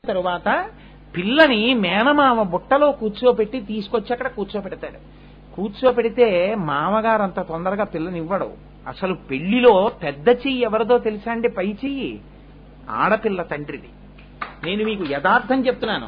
తరువాత పిల్లని మేనమామ బుట్టలో కూర్చోబెట్టి తీసుకొచ్చి అక్కడ కూర్చోబెడతాడు కూర్చోబెడితే మామగారు అంత తొందరగా పిల్లని ఇవ్వడు అసలు పెళ్లిలో పెద్ద చెయ్యి ఎవరిదో తెలుసా అండి పై చెయ్యి ఆడపిల్ల తండ్రిది నేను మీకు యథార్థం చెప్తున్నాను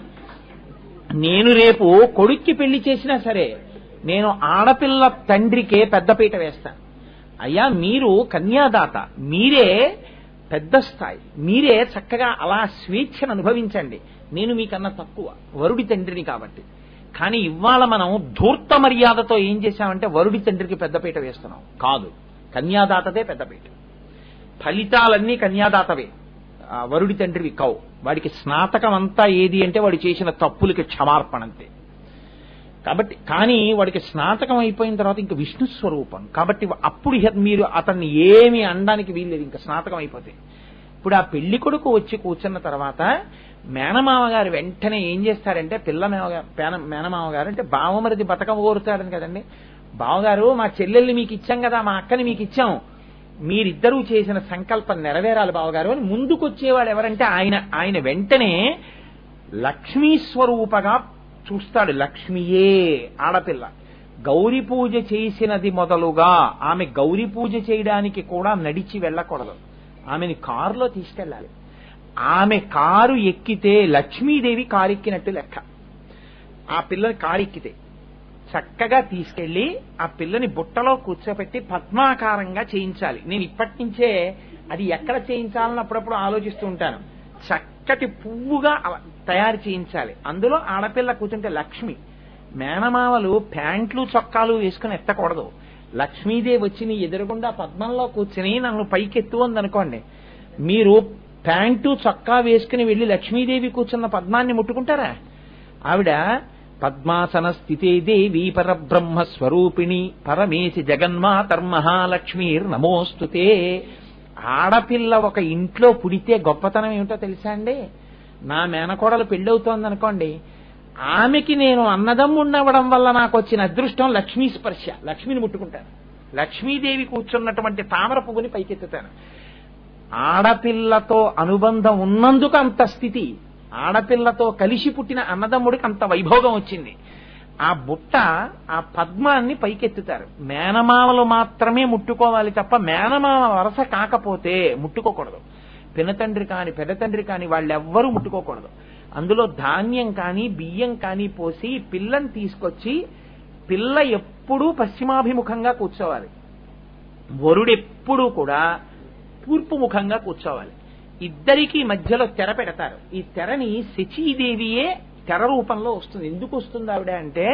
నేను రేపు కొడుక్కి పెళ్లి చేసినా సరే నేను ఆడపిల్ల తండ్రికే పెద్దపీట వేస్తాను అయ్యా మీరు కన్యాదాత మీరే పెద్ద స్థాయి మీరే చక్కగా అలా స్వేచ్ఛను అనుభవించండి నేను మీకన్నా తక్కువ వరుడి తండ్రిని కాబట్టి కానీ ఇవాళ మనం ధూర్త మర్యాదతో ఏం చేశామంటే వరుడి తండ్రికి పెద్దపీట వేస్తున్నాం కాదు కన్యాదాతదే పెద్దపీట ఫలితాలన్నీ కన్యాదాతవే ఆ వరుడి తండ్రివి కవు వాడికి స్నాతకం అంతా ఏది అంటే వాడు చేసిన తప్పులకి క్షమార్పణ అంతే కాబట్టి కానీ వాడికి స్నాతకం అయిపోయిన తర్వాత ఇంకా విష్ణు స్వరూపం కాబట్టి అప్పుడు ఇహ మీరు అతన్ని ఏమి అనడానికి వీల్లేదు ఇంకా స్నాతకం అయిపోతే ఇప్పుడు ఆ పెళ్లి కొడుకు వచ్చి కూర్చున్న తర్వాత మేనమామ గారు వెంటనే ఏం చేస్తారంటే పిల్ల మేమగా- పేన- మేనమామ గారు అంటే బావమరిది బతకం కోరుతాడని కదండి బావగారు మా చెల్లెల్ని మీకు ఇచ్చాం కదా మా అక్కని మీకు ఇచ్చాం మీరిద్దరూ చేసిన సంకల్పం నెరవేరాలి బావగారు అని ముందుకొచ్చేవాడు ఎవరంటే ఆయన ఆయన వెంటనే లక్ష్మీ స్వరూపగా చూస్తాడు లక్ష్మియే ఆడపిల్ల గౌరీ పూజ చేసినది మొదలుగా ఆమె గౌరీ పూజ చేయడానికి కూడా నడిచి వెళ్ళకూడదు ఆమెని కారులో తీసుకెళ్ళాలి ఆమె కారు ఎక్కితే లక్ష్మీదేవి కారు ఎక్కినట్టు లెక్క ఆ పిల్లని కారు ఎక్కితే చక్కగా తీసుకెళ్లి ఆ పిల్లని బుట్టలో కూర్చోబెట్టి పద్మాకారంగా చేయించాలి నేను ఇప్పటి నుంచే అది ఎక్కడ చేయించాలని అప్పుడప్పుడు ఆలోచిస్తూ ఉంటాను చక్కటి పువ్వుగా అలా తయారు చేయించాలి అందులో ఆడపిల్ల కూర్చుంటే లక్ష్మి మేనమావలు ప్యాంట్లు చొక్కాలు వేసుకుని ఎత్తకూడదు లక్ష్మీదేవి వచ్చి నీ ఎదురుగుండా పద్మంలో కూర్చుని నన్ను పైకెత్తు అందనుకోండి మీరు ప్యాంటు చొక్కా వేసుకుని వెళ్లి లక్ష్మీదేవి కూర్చున్న పద్మాన్ని ముట్టుకుంటారా ఆవిడ పద్మాసన స్థితే దేవి పరబ్రహ్మ స్వరూపిణి పరమేశి జగన్మాతర్మహాలక్ష్మీర్ నమోస్తుతే ఆడపిల్ల ఒక ఇంట్లో పుడితే గొప్పతనం ఏమిటో తెలుసా అండి నా మేనకోడలు పెళ్ళవుతోంది అనుకోండి ఆమెకి నేను అన్నదమ్ముండవడం వల్ల నాకు వచ్చిన అదృష్టం లక్ష్మీ స్పర్శ లక్ష్మిని ముట్టుకుంటాను లక్ష్మీదేవి కూర్చున్నటువంటి తామర పువ్వుని పైకెత్తుతాను ఆడపిల్లతో అనుబంధం ఉన్నందుకు అంత స్థితి ఆడపిల్లతో కలిసి పుట్టిన అన్నదమ్ముడికి అంత వైభోగం వచ్చింది ఆ బుట్ట ఆ పద్మాన్ని పైకెత్తుతారు మేనమామలు మాత్రమే ముట్టుకోవాలి తప్ప మేనమామ వరస కాకపోతే ముట్టుకోకూడదు పినతండ్రి కాని పెదతండ్రి కాని వాళ్ళెవ్వరూ ముట్టుకోకూడదు అందులో ధాన్యం కానీ బియ్యం కానీ పోసి పిల్లని తీసుకొచ్చి పిల్ల ఎప్పుడూ పశ్చిమాభిముఖంగా కూర్చోవాలి వరుడెప్పుడూ కూడా తూర్పు ముఖంగా కూర్చోవాలి ఇద్దరికి మధ్యలో తెర పెడతారు ఈ తెరని శచీదేవియే తెర రూపంలో వస్తుంది ఎందుకు వస్తుంది ఆవిడ అంటే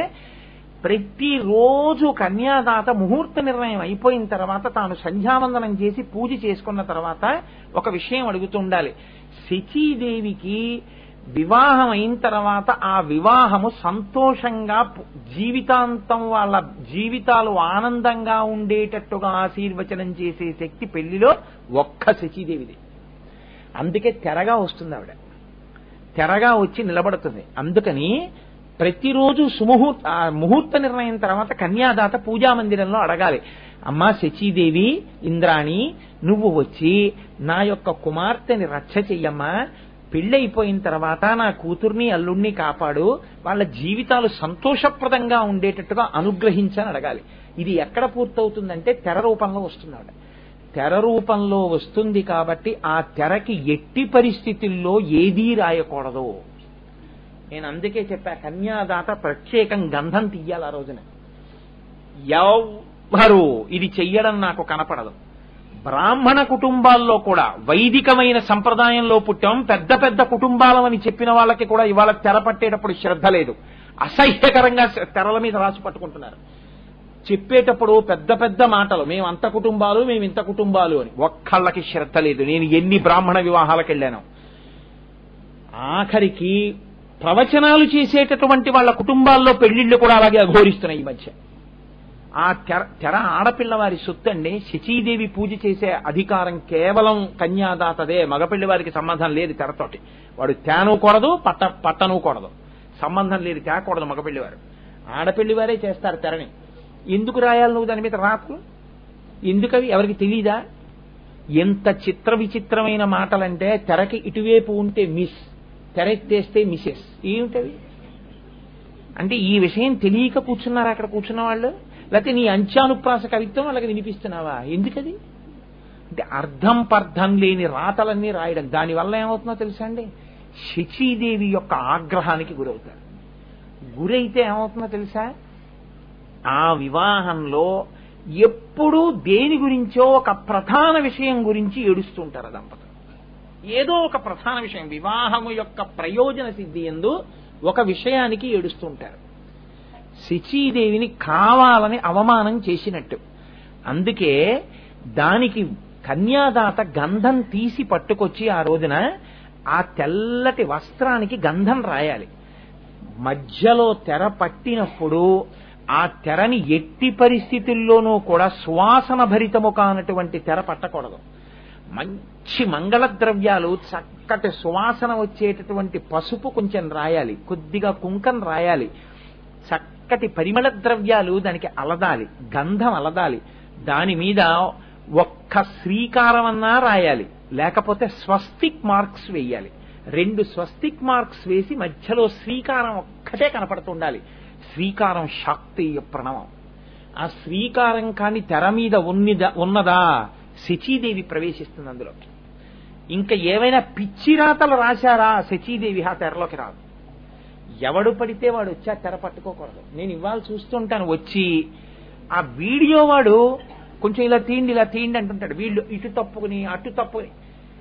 ప్రతిరోజు కన్యాదాత ముహూర్త నిర్ణయం అయిపోయిన తర్వాత తాను సంధ్యావందనం చేసి పూజ చేసుకున్న తర్వాత ఒక విషయం అడుగుతుండాలి శచీదేవికి వివాహం అయిన తర్వాత ఆ వివాహము సంతోషంగా పు- జీవితాంతం వాళ్ళ జీవితాలు ఆనందంగా ఉండేటట్టుగా ఆశీర్వచనం చేసే శక్తి పెళ్లిలో ఒక్క శచీదేవిది అందుకే తెరగా వస్తుంది ఆవిడ తెరగా వచ్చి నిలబడుతుంది అందుకని ప్రతిరోజు సుముహూర్త ఆ ముహూర్త నిర్ణయం తర్వాత కన్యాదాత పూజా మందిరంలో అడగాలి అమ్మా శచీదేవి ఇంద్రాణి నువ్వు వచ్చి నా యొక్క కుమార్తెని రక్ష చెయ్యమ్మా పెళ్ళైపోయిన తర్వాత నా కూతుర్ని అల్లుణ్ణి కాపాడు వాళ్ళ జీవితాలు సంతోషప్రదంగా ఉండేటట్టుగా అనుగ్రహించని అడగాలి ఇది ఎక్కడ పూర్తవుతుందంటే తెర రూపంలో వస్తుంది ఆవిడ తెర రూపంలో వస్తుంది కాబట్టి ఆ తెరకి ఎట్టి పరిస్థితుల్లో ఏదీ రాయకూడదు నేను అందుకే చెప్పా కన్యాదాత ప్రత్యేకం గంధం తీయాలి ఆ రోజున ఎవ్వరు ఇది చెయ్యడం నాకు కనపడదు బ్రాహ్మణ కుటుంబాల్లో కూడా వైదికమైన సంప్రదాయంలో పుట్టాం పెద్ద పెద్ద కుటుంబాలమని చెప్పిన వాళ్ళకి కూడా ఇవాళ తెర పట్టేటప్పుడు శ్రద్ధ లేదు అసహ్యకరంగా తెరల మీద రాసి పట్టుకుంటున్నారు చెప్పేటప్పుడు పెద్ద పెద్ద మాటలు మేము అంత కుటుంబాలు మేము ఇంత కుటుంబాలు అని ఒక్కళ్ళకి శ్రద్ధ లేదు నేను ఎన్ని బ్రాహ్మణ వివాహాలకు వెళ్ళాను ఆఖరికి ప్రవచనాలు చేసేటటువంటి వాళ్ళ కుటుంబాల్లో పెళ్లిళ్లు కూడా అలాగే అఘోరిస్తున్నాయి ఈ మధ్య ఆ తెర తెర ఆడపిల్లవారి సొత్తు అండి శచీదేవి పూజ చేసే అధికారం కేవలం కన్యాదాతదే మగపిల్లి వారికి సంబంధం లేదు తెరతోటి వాడు తేనూకూడదు పట్ట పట్టనూకూడదు సంబంధం లేదు తేకూడదు మగపిల్లివారు ఆడపిల్లివారే చేస్తారు తెరని ఎందుకు రాయాలి నువ్వు దాని మీద రాతలు ఎందుకవి ఎవరికి తెలీదా ఎంత చిత్ర విచిత్రమైన మాటలంటే తెరకి ఇటువైపు ఉంటే మిస్ తెరెత్తేస్తే మిసెస్ ఏమిటవి అంటే ఈ విషయం తెలియక కూర్చున్నారా అక్కడ కూర్చున్న వాళ్ళు లేకపోతే నీ అంచానుప్రాస కవిత్వం వాళ్ళకి వినిపిస్తున్నావా ఎందుకది అంటే అర్థం పర్థం లేని రాతలన్నీ రాయడం దానివల్ల ఏమవుతుందో తెలుసా అండి శచీదేవి యొక్క ఆగ్రహానికి గురవుతారు గురైతే ఏమవుతుందో తెలుసా ఆ వివాహంలో ఎప్పుడూ దేని గురించో ఒక ప్రధాన విషయం గురించి ఏడుస్తుంటారు దంపతులు ఏదో ఒక ప్రధాన విషయం వివాహము యొక్క ప్రయోజన సిద్ధి ఎందు ఒక విషయానికి ఏడుస్తుంటారు శచీదేవిని కావాలని అవమానం చేసినట్టు అందుకే దానికి కన్యాదాత గంధం తీసి పట్టుకొచ్చి ఆ రోజున ఆ తెల్లటి వస్త్రానికి గంధం రాయాలి మధ్యలో తెర పట్టినప్పుడు ఆ తెరని ఎట్టి పరిస్థితుల్లోనూ కూడా సువాసన భరితము కానటువంటి తెర పట్టకూడదు మంచి మంగళ ద్రవ్యాలు చక్కటి సువాసన వచ్చేటటువంటి పసుపు కొంచెం రాయాలి కొద్దిగా కుంకం రాయాలి చక్కటి పరిమళ ద్రవ్యాలు దానికి అలదాలి గంధం అలదాలి దాని మీద ఒక్క శ్రీకారం అన్నా రాయాలి లేకపోతే స్వస్తిక్ మార్క్స్ వేయాలి రెండు స్వస్తిక్ మార్క్స్ వేసి మధ్యలో శ్రీకారం ఒక్కటే కనపడుతుండాలి శ్రీకారం శాక్తీయ ప్రణవం ఆ శ్రీకారం కాని తెర మీద ఉన్నదా ఉన్నదా శచీదేవి ప్రవేశిస్తుంది అందులో ఇంకా ఏమైనా పిచ్చి రాతలు రాశారా శచీదేవి ఆ తెరలోకి రాదు ఎవడు పడితే వాడు వచ్చి ఆ తెర పట్టుకోకూడదు నేను ఇవాళ చూస్తుంటాను వచ్చి ఆ వీడియో వాడు కొంచెం ఇలా తీయండి ఇలా తీయండి అంటుంటాడు వీళ్ళు ఇటు తప్పుకుని అటు తప్పుకుని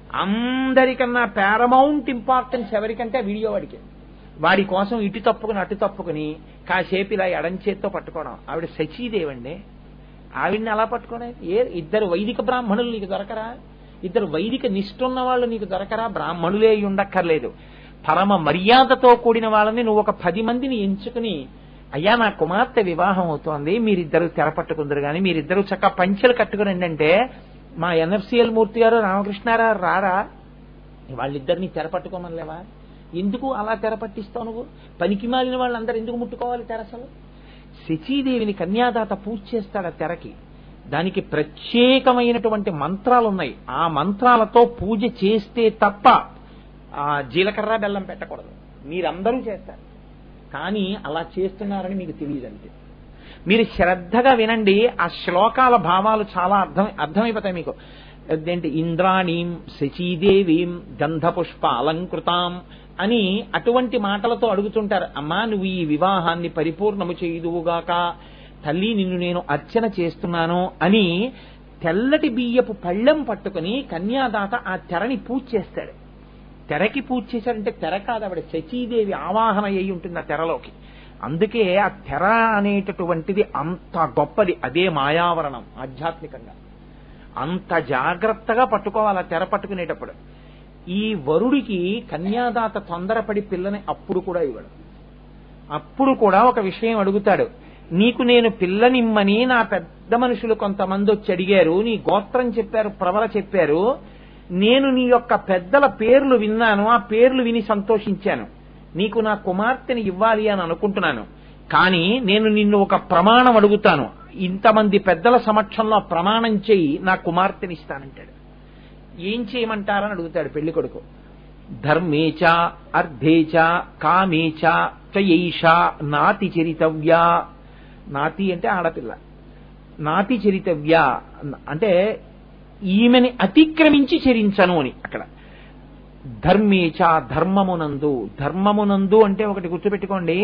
అందరికన్నా పారమౌంట్ ఇంపార్టెన్స్ ఎవరికంటే ఆ వీడియో వాడికి వాడి కోసం ఇటు తప్పుకుని అటు తప్పుకుని కాసేపు ఇలా ఎడం చేత్తో పట్టుకోవడం ఆవిడ శచీదేవండి ఆవిడ్ని అలా పట్టుకోనే ఏ ఇద్దరు వైదిక బ్రాహ్మణులు నీకు దొరకరా ఇద్దరు వైదిక నిష్ఠున్న వాళ్ళు నీకు దొరకరా బ్రాహ్మణులే అయి ఉండక్కర్లేదు పరమ మర్యాదతో కూడిన వాళ్ళని నువ్వు ఒక పది మందిని ఎంచుకుని అయ్యా నా కుమార్తె వివాహం అవుతోంది మీరిద్దరు తెరపట్టుకుందరు కానీ మీరిద్దరు చక్క పంచెలు కట్టుకుని అంటే మా ఎన్ఎఫ్సిఎల్ మూర్తి గారు రామకృష్ణారావు రారా వాళ్ళిద్దరిని తెరపట్టుకోమనిలేవా ఎందుకు అలా తెరపట్టిస్తావు నువ్వు పనికి మాలిన వాళ్ళందరూ ఎందుకు ముట్టుకోవాలి తెరసలు శచీదేవిని కన్యాదాత పూజ చేస్తాడు ఆ తెరకి దానికి ప్రత్యేకమైనటువంటి మంత్రాలు ఉన్నాయి ఆ మంత్రాలతో పూజ చేస్తే తప్ప ఆ జీలకర్ర బెల్లం పెట్టకూడదు మీరందరూ చేస్తారు కానీ అలా చేస్తున్నారని మీకు తెలియదంతే మీరు శ్రద్ధగా వినండి ఆ శ్లోకాల భావాలు చాలా అర్థం అర్థమైపోతాయి మీకు అదేంటి ఇంద్రాణీం శచీదేవీం గంధపుష్ప అలంకృతాం అని అటువంటి మాటలతో అడుగుతుంటారు అమ్మా నువ్వు ఈ వివాహాన్ని పరిపూర్ణము చేయుదువుగాక తల్లి నిన్ను నేను అర్చన చేస్తున్నాను అని తెల్లటి బియ్యపు పళ్ళెం పట్టుకుని కన్యాదాత ఆ తెరని పూజ చేస్తాడు తెరకి పూజ చేశాడంటే తెర కాదు ఆవిడ శచీదేవి ఆవాహన అయి ఉంటుంది ఆ తెరలోకి అందుకే ఆ తెర అనేటటువంటిది అంత గొప్పది అదే మాయావరణం ఆధ్యాత్మికంగా అంత జాగ్రత్తగా పట్టుకోవాలి ఆ తెర పట్టుకునేటప్పుడు ఈ వరుడికి కన్యాదాత తొందరపడి పిల్లని అప్పుడు కూడా ఇవ్వడు అప్పుడు కూడా ఒక విషయం అడుగుతాడు నీకు నేను పిల్లనిమ్మని నా పెద్ద మనుషులు కొంతమంది వచ్చి అడిగారు నీ గోత్రం చెప్పారు ప్రవల చెప్పారు నేను నీ యొక్క పెద్దల పేర్లు విన్నాను ఆ పేర్లు విని సంతోషించాను నీకు నా కుమార్తెని ఇవ్వాలి అని అనుకుంటున్నాను కానీ నేను నిన్ను ఒక ప్రమాణం అడుగుతాను ఇంతమంది పెద్దల సమక్షంలో ఆ ప్రమాణం చేయి నా కుమార్తెని ఇస్తానంటాడు ఏం చేయమంటారని అడుగుతాడు పెళ్లి కొడుకు ధర్మేచ అర్ధేచ కామేచ చయైష నాతి చరితవ్యా నాతి అంటే ఆడపిల్ల నాతి చరితవ్య అంటే ఈమెని అతిక్రమించి చరించను అని అక్కడ ధర్మేచ ధర్మమునందు ధర్మమునందు అంటే ఒకటి గుర్తుపెట్టుకోండి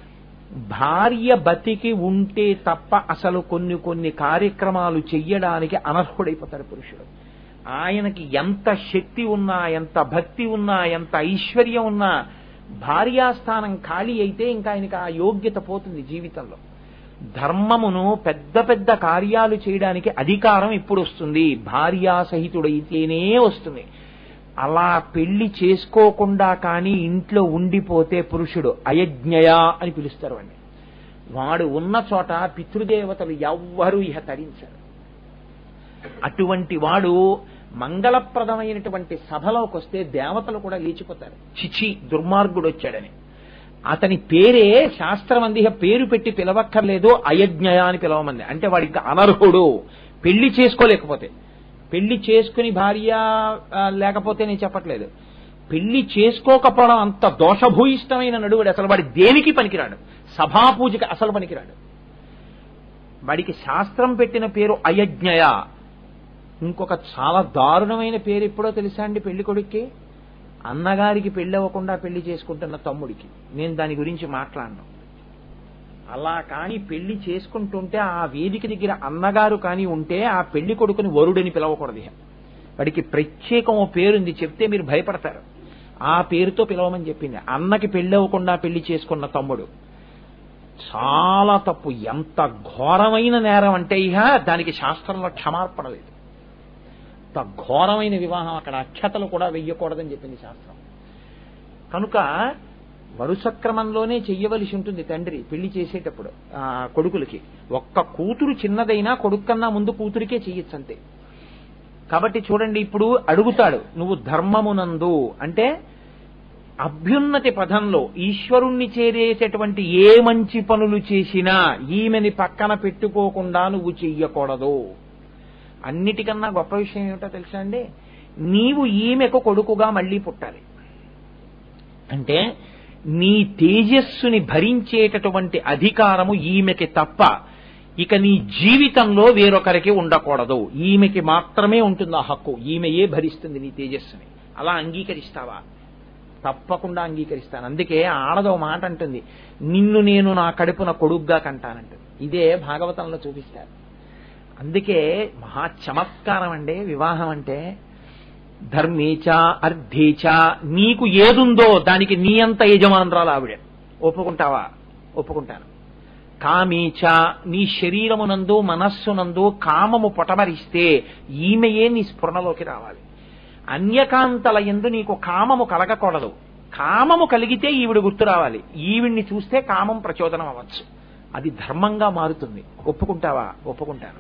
భార్య బతికి ఉంటే తప్ప అసలు కొన్ని కొన్ని కార్యక్రమాలు చెయ్యడానికి అనర్హుడైపోతాడు పురుషుడు ఆయనకి ఎంత శక్తి ఉన్నా ఎంత భక్తి ఉన్నా ఎంత ఐశ్వర్యం ఉన్నా భార్యాస్థానం ఖాళీ అయితే ఇంకా ఆయనకి ఆ యోగ్యత పోతుంది జీవితంలో ధర్మమును పెద్ద పెద్ద కార్యాలు చేయడానికి అధికారం ఇప్పుడు వస్తుంది భార్యాసహితుడైతేనే వస్తుంది అలా పెళ్లి చేసుకోకుండా కానీ ఇంట్లో ఉండిపోతే పురుషుడు అయజ్ఞయ అని పిలుస్తారు వాడిని వాడు ఉన్న చోట పితృదేవతలు ఎవ్వరూ ఇహ తరించారు అటువంటి వాడు మంగళప్రదమైనటువంటి సభలోకి వస్తే దేవతలు కూడా లేచిపోతారు చిచి దుర్మార్గుడు వచ్చాడని అతని పేరే శాస్త్రమందిహ పేరు పెట్టి పిలవక్కర్లేదు అయజ్ఞయ అని పిలవమంది అంటే వాడి ఇంకా అనర్హుడు పెళ్లి చేసుకోలేకపోతే పెళ్లి చేసుకుని భార్య ఆ, లేకపోతే నేను చెప్పట్లేదు పెళ్లి చేసుకోకపోవడం అంత దోషభూయిష్టమైన నడువుడు అసలు వాడి దేనికి పనికిరాడు సభాపూజకి అసలు పనికిరాడు వాడికి శాస్త్రం పెట్టిన పేరు అయజ్ఞయ ఇంకొక చాలా దారుణమైన పేరు ఎప్పుడో తెలుసా అండి పెళ్లి కొడుక్కి అన్నగారికి పెళ్లి అవ్వకుండా పెళ్లి చేసుకుంటున్న తమ్ముడికి నేను దాని గురించి మాట్లాడను అలా కాని పెళ్లి చేసుకుంటుంటే ఆ వేదిక దగ్గర అన్నగారు కాని ఉంటే ఆ పెళ్లి కొడుకుని వరుడని పిలవకూడదు ఇహ. వాడికి ప్రత్యేకం ఓ పేరుంది చెప్తే మీరు భయపడతారు ఆ పేరుతో పిలవమని చెప్పింది అన్నకి పెళ్లి అవ్వకుండా పెళ్లి చేసుకున్న తమ్ముడు చాలా తప్పు ఎంత ఘోరమైన నేరం అంటే ఇహ దానికి శాస్త్రంలో క్షమార్పణ లేదు అంత ఘోరమైన వివాహం అక్కడ అక్షతలు కూడా వెయ్యకూడదని చెప్పింది శాస్త్రం కనుక వరుస క్రమంలోనే చెయ్యవలసి ఉంటుంది తండ్రి పెళ్లి చేసేటప్పుడు ఆ కొడుకులకి ఒక్క కూతురు చిన్నదైనా కొడుకు కన్నా ముందు కూతురికే చెయ్యొచ్చు అంతే కాబట్టి చూడండి ఇప్పుడు అడుగుతాడు నువ్వు ధర్మమునందు అంటే అభ్యున్నతి పదంలో ఈశ్వరుణ్ణి చేరేటటువంటి ఏ మంచి పనులు చేసినా ఈమెని పక్కన పెట్టుకోకుండా నువ్వు చెయ్యకూడదు అన్నిటికన్నా గొప్ప విషయం ఏమిటో తెలుసా అండి నీవు ఈమెకు కొడుకుగా మళ్ళీ పుట్టాలి అంటే నీ తేజస్సుని భరించేటటువంటి అధికారము ఈమెకి తప్ప ఇక నీ జీవితంలో వేరొకరికి ఉండకూడదు ఈమెకి మాత్రమే ఉంటుంది ఆ హక్కు ఈమెయే భరిస్తుంది నీ తేజస్సుని అలా అంగీకరిస్తావా తప్పకుండా అంగీకరిస్తాను అందుకే ఆడదో మాట అంటుంది నిన్ను నేను నా కడుపున కొడుగ్గా కంటానంటుంది ఇదే భాగవతంలో చూపిస్తారు అందుకే మహా చమత్కారం అండి వివాహం అంటే ధర్మేచ అర్ధేచ నీకు ఏదుందో దానికి నీ అంత యజమానురాలు ఆవిడ ఒప్పుకుంటావా ఒప్పుకుంటాను కామేచ నీ శరీరమునందు మనస్సునందు కామము పొటమరిస్తే ఈమెయే నీ స్ఫురణలోకి రావాలి అన్యకాంతల ఎందు నీకు కామము కలగకూడదు కామము కలిగితే ఈవిడ గుర్తు రావాలి ఈవిడ్ని చూస్తే కామం ప్రచోదనం అవ్వచ్చు అది ధర్మంగా మారుతుంది ఒప్పుకుంటావా ఒప్పుకుంటాను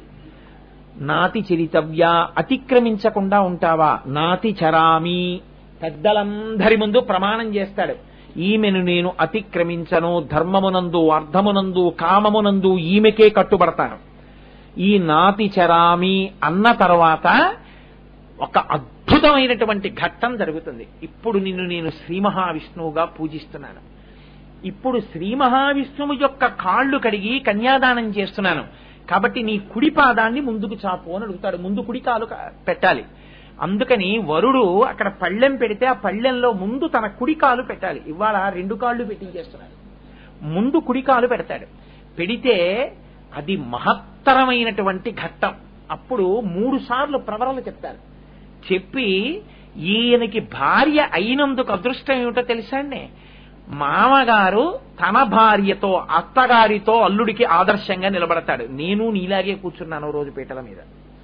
నాతి చరితవ్య అతిక్రమించకుండా ఉంటావా నాతి చరామి పెద్దలందరి ముందు ప్రమాణం చేస్తాడు ఈమెను నేను అతిక్రమించను ధర్మమునందు అర్థమునందు కామమునందు ఈమెకే కట్టుబడతాను ఈ నాతి చరామి అన్న తర్వాత ఒక అద్భుతమైనటువంటి ఘట్టం జరుగుతుంది ఇప్పుడు నిన్ను నేను శ్రీ మహావిష్ణువుగా పూజిస్తున్నాను ఇప్పుడు శ్రీ మహావిష్ణువు యొక్క కాళ్ళు కడిగి కన్యాదానం చేస్తున్నాను కాబట్టి నీ కుడి పాదాన్ని ముందుకు చాపు అని అడుగుతాడు ముందు కుడి కాలు క- పెట్టాలి అందుకని వరుడు అక్కడ పళ్ళెం పెడితే ఆ పళ్ళెంలో ముందు తన కుడి కాలు పెట్టాలి ఇవాళ రెండు కాళ్ళు పెట్టించేస్తున్నాడు ముందు కుడి కాలు పెడతాడు పెడితే అది మహత్తరమైనటువంటి ఘట్టం అప్పుడు మూడు సార్లు ప్రవరలు చెప్తారు చెప్పి ఈయనకి భార్య అయినందుకు అదృష్టం ఏమిటో తెలుసా అండి మామగారు తన భార్యతో అత్తగారితో అల్లుడికి ఆదర్శంగా నిలబడతాడు నేను నీలాగే కూర్చున్నాను ఓ రోజు పీటల మీద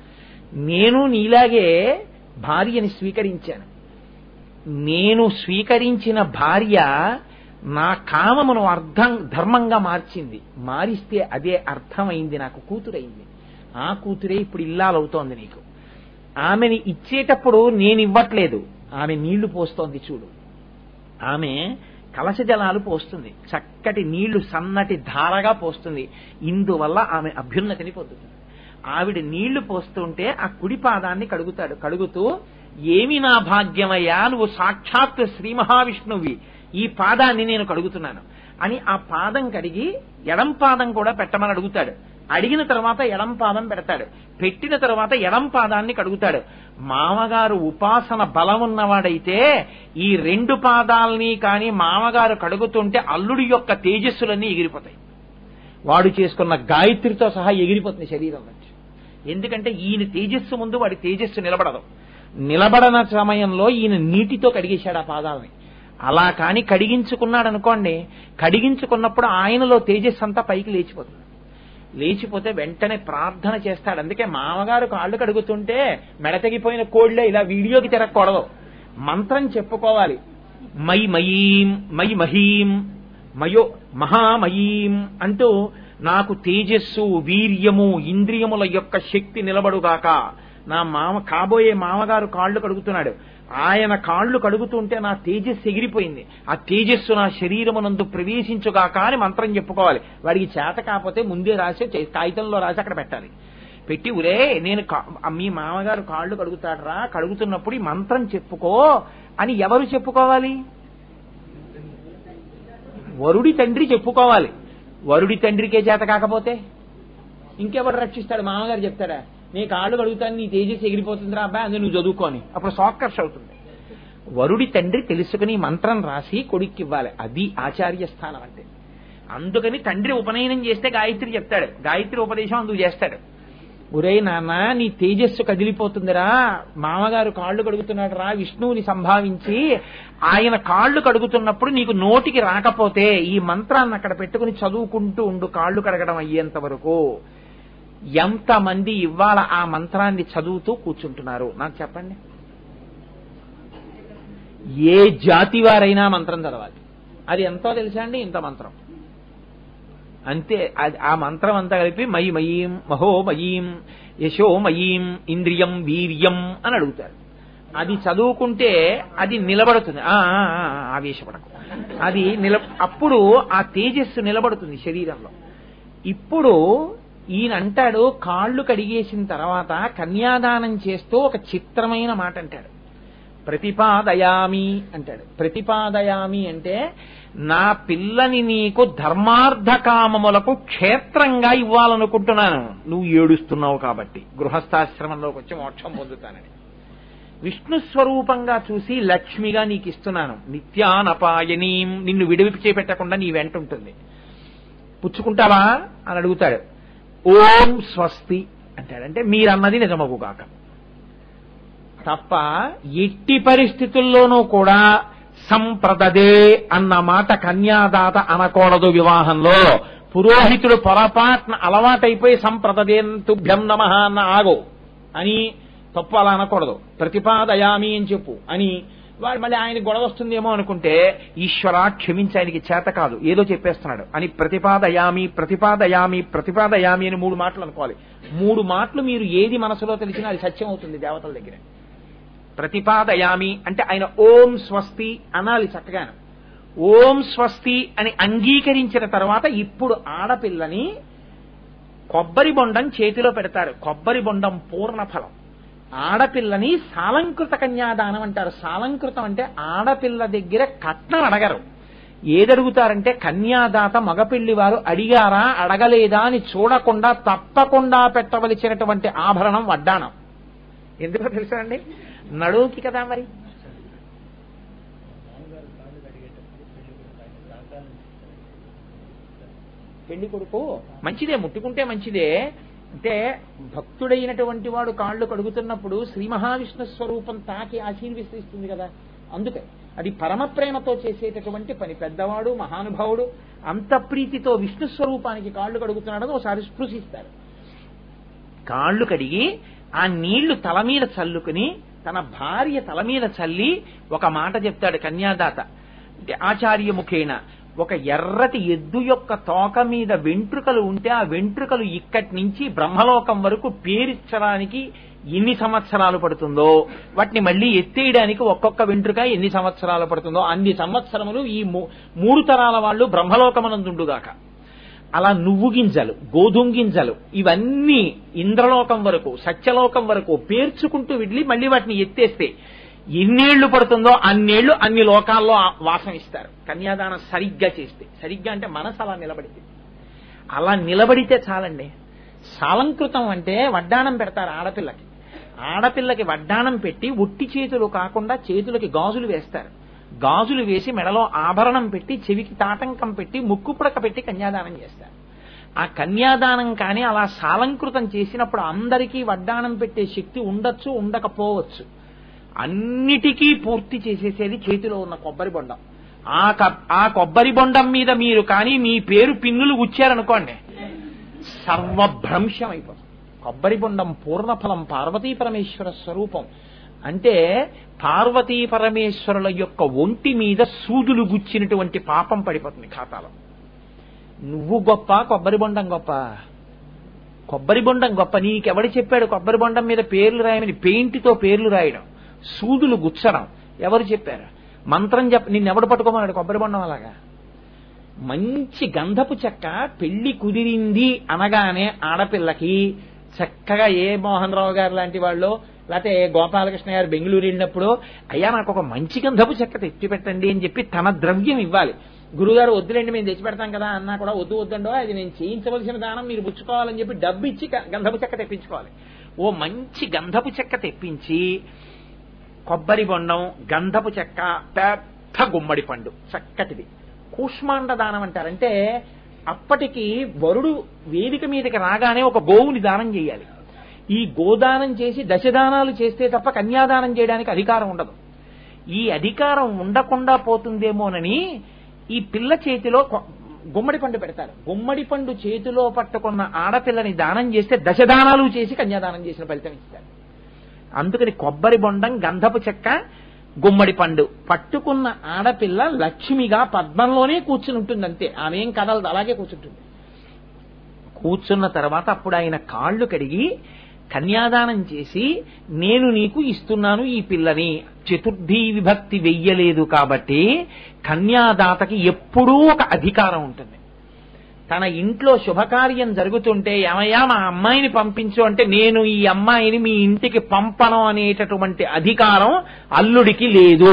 నేను నీలాగే భార్యని స్వీకరించాను నేను స్వీకరించిన భార్య నా కామమును అర్థం ధర్మంగా మార్చింది మారిస్తే అదే అర్థమైంది నాకు కూతురైంది ఆ కూతురే ఇప్పుడు ఇల్లాలవుతోంది నీకు ఆమెని ఇచ్చేటప్పుడు నేను ఇవ్వట్లేదు ఆమె నీళ్లు పోస్తోంది చూడు ఆమె కలశ జలాలు పోస్తుంది చక్కటి నీళ్లు సన్నటి ధారగా పోస్తుంది ఇందువల్ల ఆమె అభ్యున్నతిని పొందుతుంది ఆవిడ నీళ్లు పోస్తుంటే ఆ కుడి పాదాన్ని కడుగుతాడు కడుగుతూ ఏమి నా భాగ్యమయ్యా నువ్వు సాక్షాత్ శ్రీ మహావిష్ణువి ఈ పాదాన్ని నేను కడుగుతున్నాను అని ఆ పాదం కడిగి ఎడం పాదం కూడా పెట్టమని అడుగుతాడు అడిగిన తర్వాత ఎడం పాదం పెడతాడు పెట్టిన తర్వాత ఎడం పాదాన్ని కడుగుతాడు మామగారు ఉపాసన బలం ఉన్నవాడైతే ఈ రెండు పాదాలని కాని మామగారు కడుగుతుంటే అల్లుడి యొక్క తేజస్సులన్నీ ఎగిరిపోతాయి వాడు చేసుకున్న గాయత్రితో సహా ఎగిరిపోతుంది శరీరం నుంచి ఎందుకంటే ఈయన తేజస్సు ముందు వాడి తేజస్సు నిలబడదు నిలబడన సమయంలో ఈయన నీటితో కడిగేశాడు ఆ పాదాలని అలా కాని కడిగించుకున్నాడు అనుకోండి కడిగించుకున్నప్పుడు ఆయనలో తేజస్సు అంతా పైకి లేచిపోతుంది లేచిపోతే వెంటనే ప్రార్థన చేస్తాడు అందుకే మామగారు కాళ్ళు కడుగుతుంటే మెడతెగిపోయిన కోళ్ళే ఇలా వీడియోకి తిరగకూడదు మంత్రం చెప్పుకోవాలి మై మయీం మై మహీం మయో మహామయీం అంటూ నాకు తేజస్సు వీర్యము ఇంద్రియముల యొక్క శక్తి నిలబడుగాక నా మామ కాబోయే మామగారు కాళ్ళు కడుగుతున్నాడు ఆయన కాళ్ళు కడుగుతుంటే నా తేజస్సు ఎగిరిపోయింది ఆ తేజస్సు నా శరీరమునందు ప్రవేశించుగాక అని మంత్రం చెప్పుకోవాలి వాడికి చేత కాకపోతే ముందే రాసి చే- కాగితంలో రాసి అక్కడ పెట్టాలి పెట్టి ఉరే నేను కా- మీ మామగారు కాళ్ళు కడుగుతాడరా కడుగుతున్నప్పుడు ఈ మంత్రం చెప్పుకో అని ఎవరు చెప్పుకోవాలి వరుడి తండ్రి చెప్పుకోవాలి వరుడి తండ్రికే చేత కాకపోతే ఇంకెవరు రక్షిస్తాడు మామగారు చెప్తాడా నీ కాళ్ళు కడుగుతాను నీ తేజస్ ఎగిరిపోతుందిరా అబ్బాయి అందులో నువ్వు చదువుకోని అప్పుడు సాక్కర్స్ అవుతుంది వరుడి తండ్రి తెలుసుకుని మంత్రం రాసి కొడుక్కి ఇవ్వాలి అది ఆచార్య స్థానం అంటే అందుకని తండ్రి ఉపనయనం చేస్తే గాయత్రి చెప్తాడు గాయత్రి ఉపదేశం అందుకు చేస్తాడు ఒరే నాన్న నీ తేజస్సు కదిలిపోతుందిరా మామగారు కాళ్ళు కడుగుతున్నాడు రా విష్ణువుని సంభావించి ఆయన కాళ్ళు కడుగుతున్నప్పుడు నీకు నోటికి రాకపోతే ఈ మంత్రాన్ని అక్కడ పెట్టుకుని చదువుకుంటూ ఉండు కాళ్ళు కడగడం అయ్యేంత వరకు ఎంతమంది ఇవాళ ఆ మంత్రాన్ని చదువుతూ కూర్చుంటున్నారు నాకు చెప్పండి ఏ జాతి వారైనా మంత్రం చదవాలి అది ఎంతో తెలుసా అండి ఇంత మంత్రం అంతే అది ఆ మంత్రం అంతా కలిపి మయి మయీం మహో మయీం యశో మయీం ఇంద్రియం వీర్యం అని అడుగుతారు అది చదువుకుంటే అది నిలబడుతుంది ఆ ఆ, ఆ, ఆ, ఆవేశపడకు అది నిల అప్పుడు ఆ తేజస్సు నిలబడుతుంది శరీరంలో ఇప్పుడు ఈయన అంటాడు కాళ్ళు కడిగేసిన తర్వాత కన్యాదానం చేస్తూ ఒక చిత్రమైన మాట అంటాడు ప్రతిపాదయామి అంటాడు ప్రతిపాదయామి అంటే నా పిల్లని నీకు ధర్మార్థ కామములకు క్షేత్రంగా ఇవ్వాలనుకుంటున్నాను నువ్వు ఏడుస్తున్నావు కాబట్టి గృహస్థాశ్రమంలోకి వచ్చి మోక్షం పొందుతానని విష్ణు స్వరూపంగా చూసి లక్ష్మిగా నీకు ఇస్తున్నాను నిత్యానపాయనీం నిన్ను విడివిపి పెట్టకుండా నీ వెంట ఉంటుంది పుచ్చుకుంటావా అని అడుగుతాడు ఓం స్వస్తి అంటాడు అంటే మీరన్నది నిజమగుగాక తప్ప ఎట్టి పరిస్థితుల్లోనూ కూడా సంప్రదదే అన్న మాట కన్యాదాత అనకూడదు వివాహంలో పురోహితుడు పొరపాటున అలవాటైపోయి సంప్రదదే తుభ్యం నమ అన్న ఆగో అని తప్పు అలా అనకూడదు ప్రతిపాదయామి అని చెప్పు అని వాడు మళ్ళీ ఆయన గొడవ వస్తుందేమో అనుకుంటే ఈశ్వర క్షమించి ఆయనకి చేత కాదు ఏదో చెప్పేస్తున్నాడు అని ప్రతిపాదయామి ప్రతిపాదయామి ప్రతిపాదయామి అని మూడు మాటలు అనుకోవాలి మూడు మాటలు మీరు ఏది మనసులో తెలిసినా అది సత్యం అవుతుంది దేవతల దగ్గర ప్రతిపాదయామి అంటే ఆయన ఓం స్వస్తి అనాలి చక్కగాను ఓం స్వస్తి అని అంగీకరించిన తర్వాత ఇప్పుడు ఆడపిల్లని కొబ్బరి బొండం చేతిలో పెడతారు కొబ్బరి బొండం పూర్ణ ఫలం ఆడపిల్లని సాలంకృత కన్యాదానం అంటారు సాలంకృతం అంటే ఆడపిల్ల దగ్గర కట్నం అడగరు ఏదడుగుతారంటే కన్యాదాత మగపిల్లి వారు అడిగారా అడగలేదా అని చూడకుండా తప్పకుండా పెట్టవలసినటువంటి ఆభరణం వడ్డాణం ఎందుకో తెలుసా అండి నడువుకి కదా మరి పెళ్లి కొడుకు మంచిదే ముట్టుకుంటే మంచిదే అంటే భక్తుడైనటువంటి వాడు కాళ్ళు కడుగుతున్నప్పుడు శ్రీ మహావిష్ణు స్వరూపం తాకి ఆశీర్విస్తుంది కదా అందుకే అది పరమ ప్రేమతో చేసేటటువంటి పని పెద్దవాడు మహానుభావుడు అంత ప్రీతితో విష్ణు స్వరూపానికి కాళ్ళు కడుగుతున్నాడని ఒకసారి స్పృశిస్తారు కాళ్ళు కడిగి ఆ నీళ్లు తల మీద చల్లుకుని తన భార్య తల మీద చల్లి ఒక మాట చెప్తాడు కన్యాదాత అంటే ఆచార్యముఖేన ఒక ఎర్రటి ఎద్దు యొక్క తోక మీద వెంట్రుకలు ఉంటే ఆ వెంట్రుకలు ఇక్కడి నుంచి బ్రహ్మలోకం వరకు పేరించడానికి ఎన్ని సంవత్సరాలు పడుతుందో వాటిని మళ్ళీ ఎత్తేయడానికి ఒక్కొక్క వెంట్రుక ఎన్ని సంవత్సరాలు పడుతుందో అన్ని సంవత్సరములు ఈ మూ- మూడు తరాల వాళ్ళు బ్రహ్మలోకమనందుండుగాక అలా నువ్వు గింజలు గోధుమ గింజలు ఇవన్నీ ఇంద్రలోకం వరకు సత్యలోకం వరకు పేర్చుకుంటూ వెళ్ళి మళ్ళీ వాటిని ఎత్తేస్తే ఎన్నేళ్లు పడుతుందో అన్నేళ్లు అన్ని లోకాల్లో ఆ వాసం ఇస్తారు కన్యాదానం సరిగ్గా చేస్తే సరిగ్గా అంటే మనసు అలా నిలబడింది అలా నిలబడితే చాలండి సాలంకృతం అంటే వడ్డాణం పెడతారు ఆడపిల్లకి ఆడపిల్లకి వడ్డాణం పెట్టి ఒట్టి చేతులు కాకుండా చేతులకి గాజులు వేస్తారు గాజులు వేసి మెడలో ఆభరణం పెట్టి చెవికి తాటంకం పెట్టి ముక్కు పుడక పెట్టి కన్యాదానం చేస్తారు ఆ కన్యాదానం కానీ అలా సాలంకృతం చేసినప్పుడు అందరికీ వడ్డాణం పెట్టే శక్తి ఉండొచ్చు ఉండకపోవచ్చు అన్నిటికీ పూర్తి చేసేసేది చేతిలో ఉన్న కొబ్బరి బొండం ఆ క- ఆ కొబ్బరి బొండం మీద మీరు కానీ మీ పేరు పిన్నులు గుచ్చారనుకోండి సర్వభ్రంశం అయిపోతుంది కొబ్బరి బొండం పూర్ణఫలం పార్వతీ పరమేశ్వర స్వరూపం అంటే పార్వతీ పరమేశ్వరుల యొక్క ఒంటి మీద సూదులు గుచ్చినటువంటి పాపం పడిపోతుంది ఖాతాలో నువ్వు గొప్ప కొబ్బరి బొండం గొప్ప కొబ్బరి బొండం గొప్ప నీకెవడు చెప్పాడు కొబ్బరి బొండం మీద పేర్లు రాయమని పెయింట్తో పేర్లు రాయడం సూదులు గుచ్చడం ఎవరు చెప్పారు మంత్రం చెప్ప నిన్నెవడు పట్టుకోమన్నాడు కొబ్బరి బొండం అలాగా మంచి గంధపు చెక్క పెళ్లి కుదిరింది అనగానే ఆడపిల్లకి చక్కగా ఏ మోహన్ రావు గారు లాంటి వాళ్ళు లేకపోతే ఏ గోపాలకృష్ణ గారు బెంగళూరు వెళ్ళినప్పుడు అయ్యా నాకు ఒక మంచి గంధపు చెక్క తెచ్చి పెట్టండి అని చెప్పి తన ద్రవ్యం ఇవ్వాలి గురుగారు వద్దులేండి మేము తెచ్చి పెడతాం కదా అన్నా కూడా వద్దు వద్దండో అది నేను చేయించవలసిన దానం మీరు పుచ్చుకోవాలని చెప్పి డబ్బు ఇచ్చి గ- గంధపు చెక్క తెప్పించుకోవాలి ఓ మంచి గంధపు చెక్క తెప్పించి కొబ్బరి బొండం గంధపు చెక్క పెద్ద గుమ్మడి పండు చక్కటిది కూష్మాండ దానం అంటారంటే అప్పటికి వరుడు వేదిక మీదకి రాగానే ఒక గోవుని దానం చేయాలి ఈ గోదానం చేసి దశదానాలు చేస్తే తప్ప కన్యాదానం చేయడానికి అధికారం ఉండదు ఈ అధికారం ఉండకుండా పోతుందేమోనని ఈ పిల్ల చేతిలో కొ- గుమ్మడి పండు పెడతారు గుమ్మడి పండు చేతిలో పట్టుకున్న ఆడపిల్లని దానం చేస్తే దశదానాలు చేసి కన్యాదానం చేసిన ఫలితం ఇస్తారు అందుకని కొబ్బరి బొండం గంధపు చెక్క గుమ్మడి పండు పట్టుకున్న ఆడపిల్ల లక్ష్మిగా పద్మంలోనే కూర్చుని ఉంటుంది అంతే ఆమె ఏం కదలదు అలాగే కూర్చుంటుంది కూర్చున్న తర్వాత అప్పుడు ఆయన కాళ్ళు కడిగి కన్యాదానం చేసి నేను నీకు ఇస్తున్నాను ఈ పిల్లని చతుర్థి విభక్తి వెయ్యలేదు కాబట్టి కన్యాదాతకి ఎప్పుడూ ఒక అధికారం ఉంటుంది తన ఇంట్లో శుభకార్యం జరుగుతుంటే ఏమయ్యా మా అమ్మాయిని పంపించు అంటే నేను ఈ అమ్మాయిని మీ ఇంటికి పంపను అనేటటువంటి అధికారం అల్లుడికి లేదు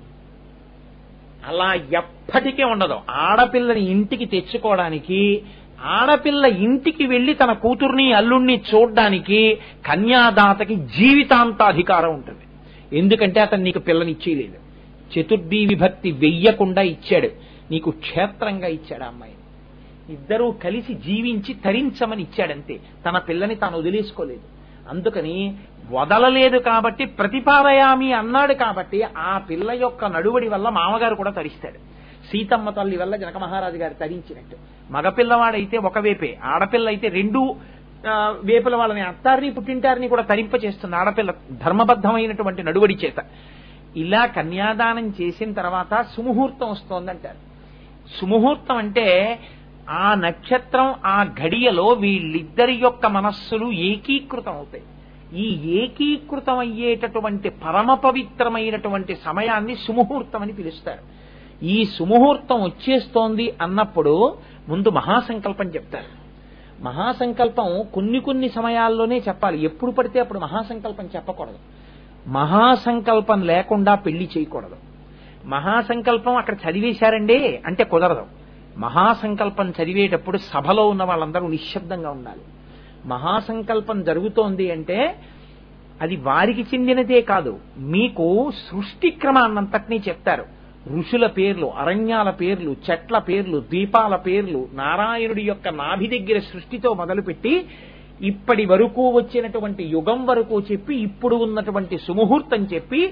అలా ఎప్పటికీ ఉండదు ఆడపిల్లని ఇంటికి తెచ్చుకోవడానికి ఆడపిల్ల ఇంటికి వెళ్లి తన కూతుర్ని అల్లుణ్ణి చూడ్డానికి కన్యాదాతకి జీవితాంత అధికారం ఉంటుంది ఎందుకంటే అతను నీకు పిల్లని ఇచ్చేయలేదు చతుర్థి విభక్తి వెయ్యకుండా ఇచ్చాడు నీకు క్షేత్రంగా ఇచ్చాడు ఆ అమ్మాయిని ఇద్దరూ కలిసి జీవించి తరించమని ఇచ్చాడంతే తన పిల్లని తాను వదిలేసుకోలేదు అందుకని వదలలేదు కాబట్టి ప్రతిపాదయామి అన్నాడు కాబట్టి ఆ పిల్ల యొక్క నడువడి వల్ల మామగారు కూడా తరిస్తాడు సీతమ్మ తల్లి వల్ల జనక మహారాజు గారు తరించినట్టు మగపిల్లవాడైతే ఒక వేపే ఆడపిల్ల అయితే రెండు ఆ, వేపుల వాళ్ళని అత్తారిని పుట్టింటారిని కూడా తరింప చేస్తుంది ఆడపిల్ల ధర్మబద్ధమైనటువంటి నడువడి చేత ఇలా కన్యాదానం చేసిన తర్వాత సుముహూర్తం వస్తోందంటారు సుముహూర్తం అంటే ఆ నక్షత్రం ఆ ఘడియలో వీళ్ళిద్దరి యొక్క మనస్సులు ఏకీకృతం అవుతాయి ఈ ఏకీకృతం అయ్యేటటువంటి పరమ పవిత్రమైనటువంటి సమయాన్ని సుముహూర్తం అని పిలుస్తారు ఈ సుముహూర్తం వచ్చేస్తోంది అన్నప్పుడు ముందు మహాసంకల్పం చెప్తారు మహాసంకల్పం కొన్ని కొన్ని సమయాల్లోనే చెప్పాలి ఎప్పుడు పడితే అప్పుడు మహాసంకల్పం చెప్పకూడదు మహాసంకల్పం లేకుండా పెళ్లి చేయకూడదు మహాసంకల్పం అక్కడ చదివేశారండి అంటే కుదరదు మహాసంకల్పం చదివేటప్పుడు సభలో ఉన్న వాళ్ళందరూ నిశ్శబ్దంగా ఉండాలి మహాసంకల్పం జరుగుతోంది అంటే అది వారికి చెందినదే కాదు మీకు సృష్టి క్రమాన్నంతటినీ చెప్తారు ఋషుల పేర్లు అరణ్యాల పేర్లు చెట్ల పేర్లు ద్వీపాల పేర్లు నారాయణుడి యొక్క నాభి దగ్గర సృష్టితో మొదలుపెట్టి ఇప్పటి వరకు వచ్చినటువంటి యుగం వరకు చెప్పి ఇప్పుడు ఉన్నటువంటి సుముహూర్తం చెప్పి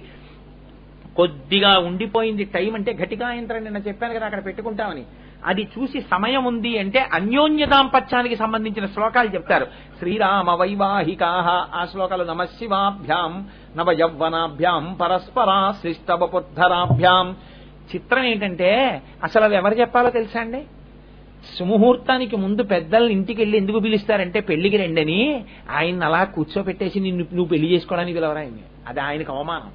కొద్దిగా ఉండిపోయింది టైం అంటే ఘటికా యంత్రం నిన్న చెప్పాను కదా అక్కడ పెట్టుకుంటామని అది చూసి సమయం ఉంది అంటే అన్యోన్య దాంపత్యానికి సంబంధించిన శ్లోకాలు చెప్తారు శ్రీరామ వైవాహికా ఆ శ్లోకాలు నమ శివాభ్యాం నవ యవ్వనాభ్యాం పరస్పరా శిష్టవపుద్ధరాభ్యాం చిత్రం ఏంటంటే అసలు అవి ఎవరు చెప్పాలో తెలుసా అండి సుముహూర్తానికి ముందు పెద్దల్ని ఇంటికి వెళ్ళి ఎందుకు పిలుస్తారంటే పెళ్లికి రండని ఆయన అలా కూర్చోపెట్టేసి నిన్ను నువ్వు పెళ్లి చేసుకోవడానికి పిలవరా ఆయన్ని అది ఆయనకు అవమానం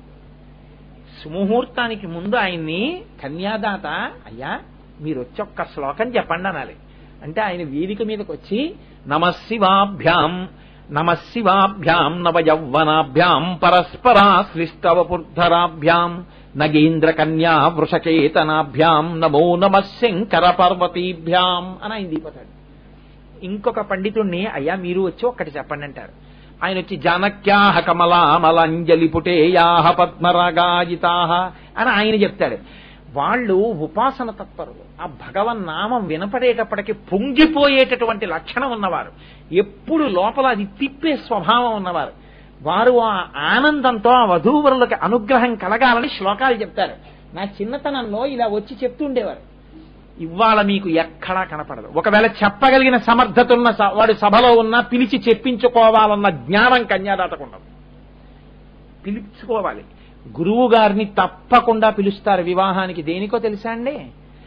సుముహూర్తానికి ముందు ఆయన్ని కన్యాదాత అయ్యా మీరు వచ్చి ఒక్క శ్లోకం చెప్పండి అనాలి అంటే ఆయన వేదిక మీదకి వచ్చి నమశివాభ్యాం నమశివాభ్యాం నవ యౌవనాభ్యాం పరస్పరా సృష్టవపుర్ధరాభ్యాం నగేంద్ర కన్యా వృషకేతనాభ్యాం నమో నమ శంకర పార్వతీభ్యాం అని ఆయన దిగిపోతాడు ఇంకొక పండితుణ్ణి అయ్యా మీరు వచ్చి ఒక్కటి చెప్పండి అంటారు ఆయన వచ్చి జానక్యాహ కమలామలంజలి పుటేయాహ పద్మరాగాజితాహ అని ఆయన చెప్తాడు వాళ్ళు ఉపాసన తత్పరులు ఆ భగవన్ నామం వినపడేటప్పటికి పొంగిపోయేటటువంటి లక్షణం ఉన్నవారు ఎప్పుడు లోపల అది తిప్పే స్వభావం ఉన్నవారు వారు ఆ ఆనందంతో ఆ వధూవరులకు అనుగ్రహం కలగాలని శ్లోకాలు చెప్తారు నా చిన్నతనంలో ఇలా వచ్చి చెప్తుండేవారు ఇవాళ మీకు ఎక్కడా కనపడదు ఒకవేళ చెప్పగలిగిన సమర్థత ఉన్న స- వాడు సభలో ఉన్నా పిలిచి చెప్పించుకోవాలన్న జ్ఞానం కన్యాదాతకుండదు పిలుచుకోవాలి గురువు గారిని తప్పకుండా పిలుస్తారు వివాహానికి దేనికో తెలుసా అండి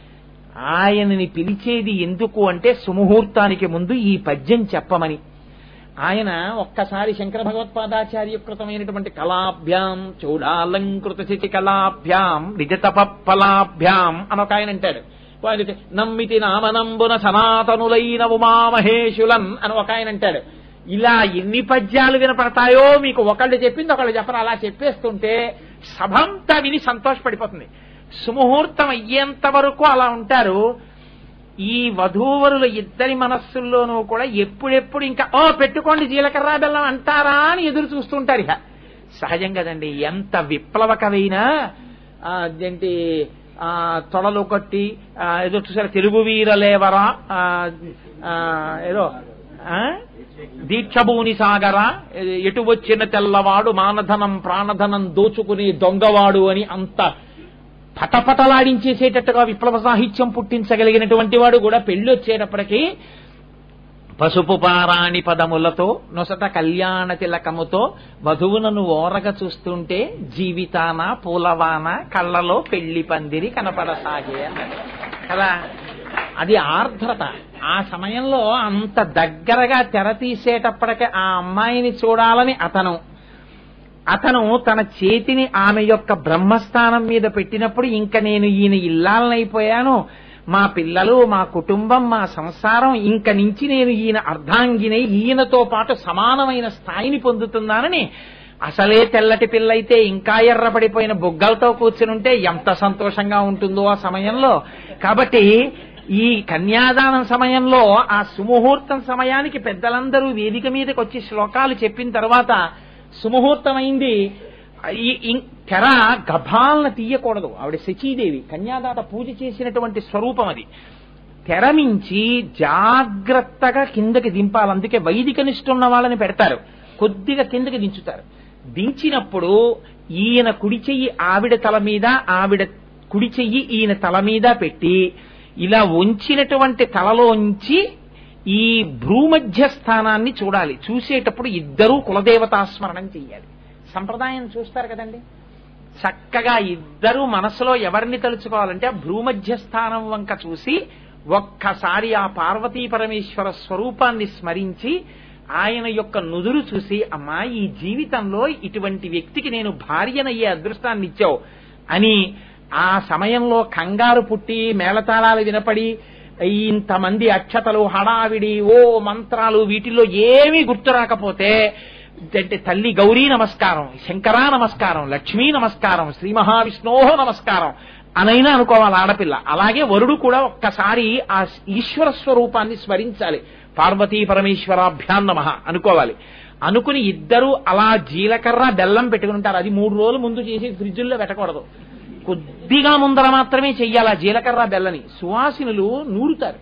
ఆయనని పిలిచేది ఎందుకు అంటే సుముహూర్తానికి ముందు ఈ పద్యం చెప్పమని ఆయన ఒక్కసారి శంకర భగవత్పాదాచార్యకృతమైనటువంటి కళాభ్యాం చూడాలంకృత శితి కళాభ్యాం నిజతపఫలాభ్యాం అని ఒక ఆయన అంటాడు ఆయన అయితే, నమ్మితి నామనంబున సనాతనులైన ఉమామహేషులన్ అని ఒక ఆయన అంటాడు ఇలా ఎన్ని పద్యాలు వినపడతాయో మీకు ఒకళ్ళు చెప్పింది ఒకళ్ళు చెప్పరు అలా చెప్పేస్తుంటే సభంతా విని సంతోషపడిపోతుంది సుముహూర్తం అయ్యేంత వరకు అలా ఉంటారు ఈ వధూవరుల ఇద్దరి మనస్సుల్లోనూ కూడా ఎప్పుడెప్పుడు ఇంకా ఓ పెట్టుకోండి జీలకర్ర బెల్లం అంటారా అని ఎదురు చూస్తుంటారు ఇక సహజం కదండి ఎంత విప్లవకమైన ఆ, ఏంటి ఆ, తొడలు కొట్టి ఆ, ఏదో చూసారా తెలుగు వీరలేవరా ఆ, ఆ, ఏదో ఆ? దీక్షభూని సాగర ఎటు వచ్చిన తెల్లవాడు మానధనం ప్రాణధనం దోచుకుని దొంగవాడు అని అంత పటపటలాడించేసేటట్టుగా విప్లవ సాహిత్యం పుట్టించగలిగినటువంటి వాడు కూడా పెళ్లి వచ్చేటప్పటికి పసుపు పారాణి పదములతో నొసట కళ్యాణ తిలకముతో వధువునను ఓరగ చూస్తుంటే జీవితాన పూలవాన కళ్ళలో పెళ్లి పందిరి కనపడసాగే అన్నాడు కదా అది ఆర్ద్రత ఆ సమయంలో అంత దగ్గరగా తెర తీసేటప్పటికి ఆ అమ్మాయిని చూడాలని అతను అతను తన చేతిని ఆమె యొక్క బ్రహ్మస్థానం మీద పెట్టినప్పుడు ఇంక నేను ఈయన ఇల్లాలనైపోయాను మా పిల్లలు మా కుటుంబం మా సంసారం ఇంక నుంచి నేను ఈయన అర్ధాంగినై ఈయనతో పాటు సమానమైన స్థాయిని పొందుతున్నానని అసలే తెల్లటి పిల్లయితే ఇంకా ఎర్రపడిపోయిన బొగ్గలతో కూర్చుని ఉంటే ఎంత సంతోషంగా ఉంటుందో ఆ సమయంలో కాబట్టి ఈ కన్యాదానం సమయంలో ఆ సుముహూర్తం సమయానికి పెద్దలందరూ వేదిక మీదకి వచ్చి శ్లోకాలు చెప్పిన తర్వాత సుముహూర్తమైంది ఈ ఇం- తెర గభాలన తీయకూడదు ఆవిడ శచీదేవి కన్యాదాత పూజ చేసినటువంటి స్వరూపం అది తెర మించి జాగ్రత్తగా కిందకి దింపాలి అందుకే వైదిక నిష్ఠున్న వాళ్ళని పెడతారు కొద్దిగా కిందకి దించుతారు దించినప్పుడు ఈయన కుడి చెయ్యి ఆవిడ తల మీద ఆవిడ కుడి చెయ్యి ఈయన తల మీద పెట్టి ఇలా వంచినటువంటి తలలోంచి ఈ భ్రూమధ్య స్థానాన్ని చూడాలి చూసేటప్పుడు ఇద్దరూ కులదేవతాస్మరణం చెయ్యాలి సంప్రదాయం చూస్తారు కదండి చక్కగా ఇద్దరు మనసులో ఎవరిని తలుచుకోవాలంటే ఆ భ్రూమధ్య స్థానం వంక చూసి ఒక్కసారి ఆ పార్వతీ పరమేశ్వర స్వరూపాన్ని స్మరించి ఆయన యొక్క నుదురు చూసి అమ్మా ఈ జీవితంలో ఇటువంటి వ్యక్తికి నేను భార్యనయ్యే అదృష్టాన్ని ఇచ్చావు అని ఆ సమయంలో కంగారు పుట్టి మేళతాళాలు వినపడి ఇంతమంది అక్షతలు హడావిడి ఓ మంత్రాలు వీటిల్లో ఏమీ గుర్తు రాకపోతే అంటే తల్లి గౌరీ నమస్కారం శంకరా నమస్కారం లక్ష్మీ నమస్కారం శ్రీ మహావిష్ణోహ నమస్కారం అనైనా అనుకోవాలి ఆడపిల్ల అలాగే వరుడు కూడా ఒక్కసారి ఆ ఈశ్వర స్వరూపాన్ని స్మరించాలి పార్వతీ పరమేశ్వరాభ్యాం నమ అనుకోవాలి అనుకుని ఇద్దరు అలా జీలకర్ర బెల్లం పెట్టుకుని ఉంటారు అది మూడు రోజులు ముందు చేసి ఫ్రిడ్జుల్లో పెట్టకూడదు కొద్దిగా ముందర మాత్రమే చెయ్యాలి ఆ జీలకర్ర బెల్లని సువాసినులు నూరుతారు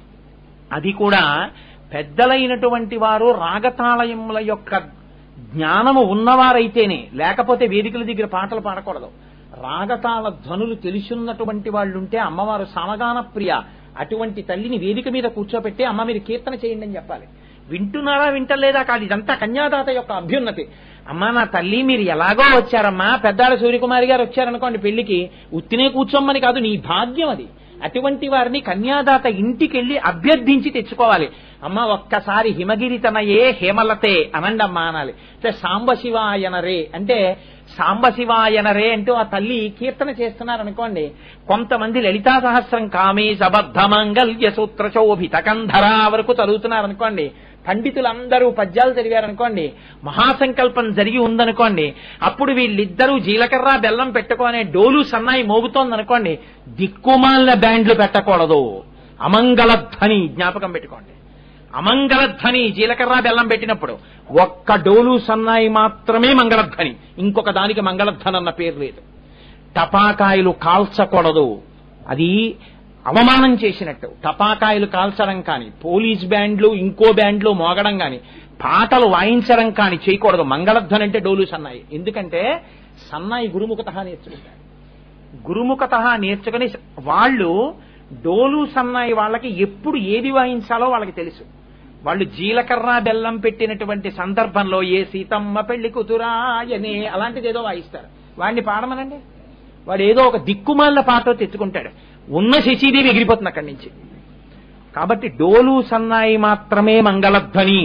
అది కూడా పెద్దలైనటువంటి వారు రాగతాళయముల యొక్క జ్ఞానము ఉన్నవారైతేనే లేకపోతే వేదికల దగ్గర పాటలు పాడకూడదు రాగతాళ ధ్వనులు తెలిసిన్నటువంటి వాళ్ళు ఉంటే అమ్మవారు సమగాన ప్రియ అటువంటి తల్లిని వేదిక మీద కూర్చోబెట్టి అమ్మ మీరు కీర్తన చేయండి అని చెప్పాలి వింటున్నారా వింటలేదా కాదు ఇదంతా కన్యాదాత యొక్క అభ్యున్నతి అమ్మా నా తల్లి మీరు ఎలాగో వచ్చారమ్మా పెద్దాడ సూర్యకుమారి గారు వచ్చారనుకోండి పెళ్లికి ఉత్తినే కూర్చోమ్మని కాదు నీ భాగ్యం అది అటువంటి వారిని కన్యాదాత ఇంటికెళ్లి అభ్యర్థించి తెచ్చుకోవాలి అమ్మ ఒక్కసారి హిమగిరి తనయే హేమలతే అనండి అమ్మా అనాలి అంటే సాంబశివాయనరే అంటే సాంబశివాయనరే అంటూ ఆ తల్లి కీర్తన చేస్తున్నారనుకోండి కొంతమంది లలితా సహస్రం కామే సబద్ధ మంగళ్య సూత్ర శోభిత కంధరా వరకు చదువుతున్నారనుకోండి పండితులందరూ పద్యాలు చదివారనుకోండి మహాసంకల్పం జరిగి ఉందనుకోండి అప్పుడు వీళ్ళిద్దరూ జీలకర్ర బెల్లం పెట్టుకోనే డోలు సన్నాయి మోగుతోందనుకోండి దిక్కుమాలిన బ్యాండ్లు పెట్టకూడదు అమంగళధ్వని జ్ఞాపకం పెట్టుకోండి అమంగళధ్వని జీలకర్ర బెల్లం పెట్టినప్పుడు ఒక్క డోలు సన్నాయి మాత్రమే మంగళధ్వని ఇంకొక దానికి మంగళధ్వని అన్న పేరు లేదు టపాకాయలు కాల్చకూడదు అది అవమానం చేసినట్టు టపాకాయలు కాల్చడం కాని పోలీస్ బ్యాండ్లు ఇంకో బ్యాండ్లు మోగడం కాని పాటలు వాయించడం కాని చేయకూడదు మంగళధ్వని అంటే డోలు సన్నాయి ఎందుకంటే సన్నాయి గురుముఖత నేర్చుకుంటారు గురుముఖత నేర్చుకుని వాళ్ళు డోలు సన్నాయి వాళ్ళకి ఎప్పుడు ఏది వాయించాలో వాళ్ళకి తెలుసు వాళ్ళు జీలకర్ర బెల్లం పెట్టినటువంటి సందర్భంలో ఏ సీతమ్మ పెళ్లి కుతురాయనే అలాంటిది ఏదో వాయిస్తారు వాడిని పాడమనండి వాడు ఏదో ఒక దిక్కుమాల పాట తెచ్చుకుంటాడు ఉన్న శశీదేవి ఎగిరిపోతుంది అక్కడి నుంచి కాబట్టి డోలు సన్నాయి మాత్రమే మంగళధ్వని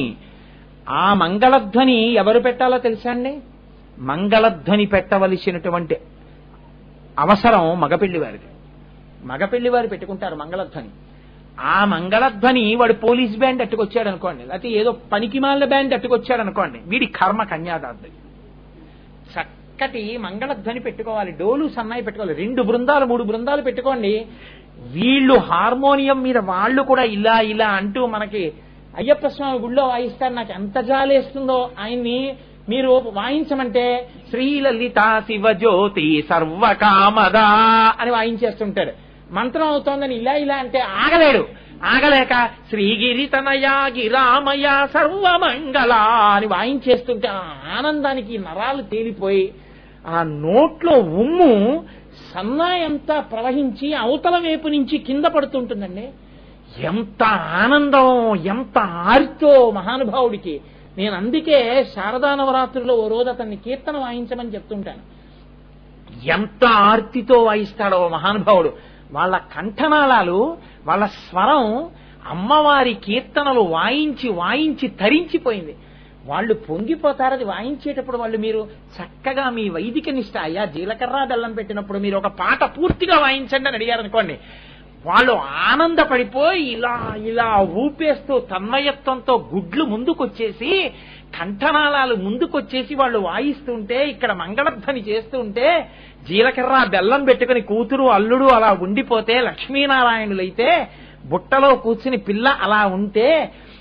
ఆ మంగళధ్వని ఎవరు పెట్టాలో తెలుసా అండి మంగళధ్వని పెట్టవలసినటువంటి అవసరం మగపెళ్లి వారిది మగపెళ్లి వారు పెట్టుకుంటారు మంగళధ్వని ఆ మంగళధ్వని వాడు పోలీస్ బ్యాండ్ అట్టుకొచ్చాడు అనుకోండి లేకపోతే ఏదో పనికిమాల బ్యాండ్ అట్టుకొచ్చాడు అనుకోండి వీడి కర్మ కన్యాదాద్రి చక్కటి మంగళధ్వని పెట్టుకోవాలి డోలు సన్నాయి పెట్టుకోవాలి రెండు బృందాలు మూడు బృందాలు పెట్టుకోండి వీళ్ళు హార్మోనియం మీద వాళ్ళు కూడా ఇలా ఇలా అంటూ మనకి అయ్యప్ప స్వామి గుళ్ళో వాయిస్తారు నాకు ఎంత జాలేస్తుందో ఆయన్ని మీరు వాయించమంటే శ్రీలలిత శివజ్యోతి సర్వకామదా అని వాయించేస్తుంటాడు మంత్రం అవుతోందని ఇలా ఇలా అంటే ఆగలేడు ఆగలేక శ్రీగిరి తనయా గిరామయ సర్వమంగళ అని వాయించేస్తుంటే ఆ ఆనందానికి నరాలు తేలిపోయి ఆ నోట్లో ఉమ్ము సన్నాయంతా ప్రవహించి అవతల వైపు నుంచి కింద పడుతుంటుందండి ఎంత ఆనందం ఎంత ఆర్తో మహానుభావుడికి నేను అందుకే శారదా నవరాత్రిలో ఓ రోజు అతన్ని కీర్తన వాయించమని చెప్తుంటాను ఎంత ఆర్తితో వాయిస్తాడో మహానుభావుడు వాళ్ళ కంఠనాళాలు వాళ్ళ స్వరం అమ్మవారి కీర్తనలు వాయించి వాయించి తరించిపోయింది వాళ్ళు పొంగిపోతారు అది వాయించేటప్పుడు వాళ్ళు మీరు చక్కగా మీ వైదిక నిష్ట అయ్యా జీలకర్ర బెల్లం పెట్టినప్పుడు మీరు ఒక పాట పూర్తిగా వాయించండి అని అడిగారు అనుకోండి వాళ్ళు ఆనందపడిపోయి ఇలా ఇలా ఊపేస్తూ తన్మయత్వంతో గుడ్లు ముందుకొచ్చేసి కంఠనాళాలు ముందుకొచ్చేసి వాళ్ళు వాయిస్తుంటే ఇక్కడ మంగళధ్వని చేస్తుంటే జీలకర్ర బెల్లం పెట్టుకుని కూతురు అల్లుడు అలా ఉండిపోతే లక్ష్మీనారాయణులైతే బుట్టలో కూర్చుని పిల్ల అలా ఉంటే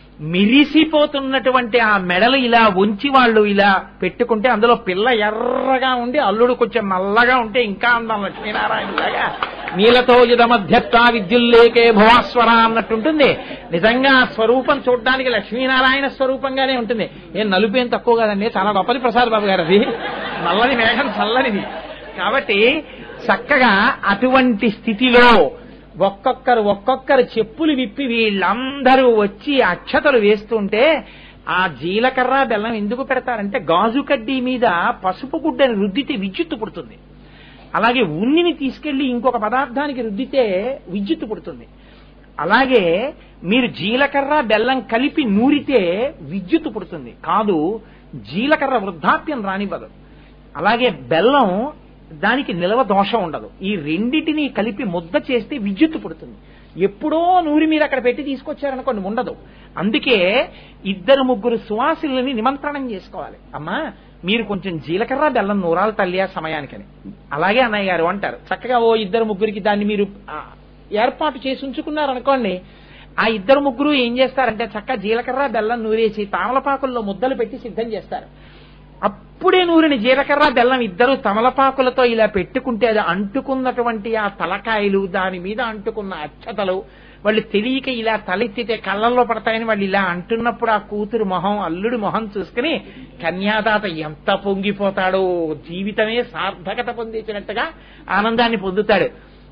మిరిసిపోతున్నటువంటి ఆ మెడలు ఇలా ఉంచి వాళ్ళు ఇలా పెట్టుకుంటే అందులో పిల్ల ఎర్రగా ఉండి అల్లుడు కొంచెం నల్లగా ఉంటే ఇంకా అందం లక్ష్మీనారాయణలాగా నీలతో యుధ మధ్యత్వ విద్యుల్లేకే భువాస్వర అన్నట్టుంటుంది నిజంగా ఆ స్వరూపం చూడడానికి లక్ష్మీనారాయణ స్వరూపంగానే ఉంటుంది ఏం నలుపు ఏం తక్కువ కాదండి చాలా గొప్పది ప్రసాద్ బాబు గారు అది నల్లని మేఘం చల్లనిది కాబట్టి చక్కగా అటువంటి స్థితిలో ఒక్కొక్కరు ఒక్కొక్కరు చెప్పులు విప్పి వీళ్ళందరూ వచ్చి అక్షతలు వేస్తుంటే ఆ జీలకర్ర బెల్లం ఎందుకు పెడతారంటే గాజు కడ్డీ మీద పసుపు గుడ్డని రుద్దితే విద్యుత్తు పుడుతుంది అలాగే ఉన్నిని తీసుకెళ్లి ఇంకొక పదార్థానికి రుద్దితే విద్యుత్తు పుడుతుంది అలాగే మీరు జీలకర్ర బెల్లం కలిపి నూరితే విద్యుత్తు పుడుతుంది కాదు జీలకర్ర వృద్ధాప్యం రానివ్వదు అలాగే బెల్లం దానికి నిలవ దోషం ఉండదు ఈ రెండిటిని కలిపి ముద్ద చేస్తే విద్యుత్తు పుడుతుంది ఎప్పుడో నూరి మీరు అక్కడ పెట్టి తీసుకొచ్చారనుకోండి ఉండదు అందుకే ఇద్దరు ముగ్గురు సువాసులని నిమంత్రణం చేసుకోవాలి అమ్మా మీరు కొంచెం జీలకర్ర బెల్లం నూరాలు తల్లి ఆ సమయానికని అలాగే అన్నయ్య గారు అంటారు చక్కగా ఓ ఇద్దరు ముగ్గురికి దాన్ని మీరు ఆ, ఏర్పాటు చేసి ఉంచుకున్నారనుకోండి ఆ ఇద్దరు ముగ్గురు ఏం చేస్తారంటే చక్కగా జీలకర్ర బెల్లం నూరేసి తామలపాకుల్లో ముద్దలు పెట్టి సిద్ధం చేస్తారు అప్పుడే నూరిన జీలకర్ర బెల్లం ఇద్దరు తమలపాకులతో ఇలా పెట్టుకుంటే అది అంటుకున్నటువంటి ఆ తలకాయలు దాని మీద అంటుకున్న అక్షతలు వాళ్ళు తెలియక ఇలా తలెత్తితే కళ్ళల్లో పడతాయని వాళ్ళు ఇలా అంటున్నప్పుడు ఆ కూతురు మొహం అల్లుడు మొహం చూసుకుని కన్యాదాత ఎంత పొంగిపోతాడో జీవితమే సార్థకత పొందించినట్టుగా ఆనందాన్ని పొందుతాడు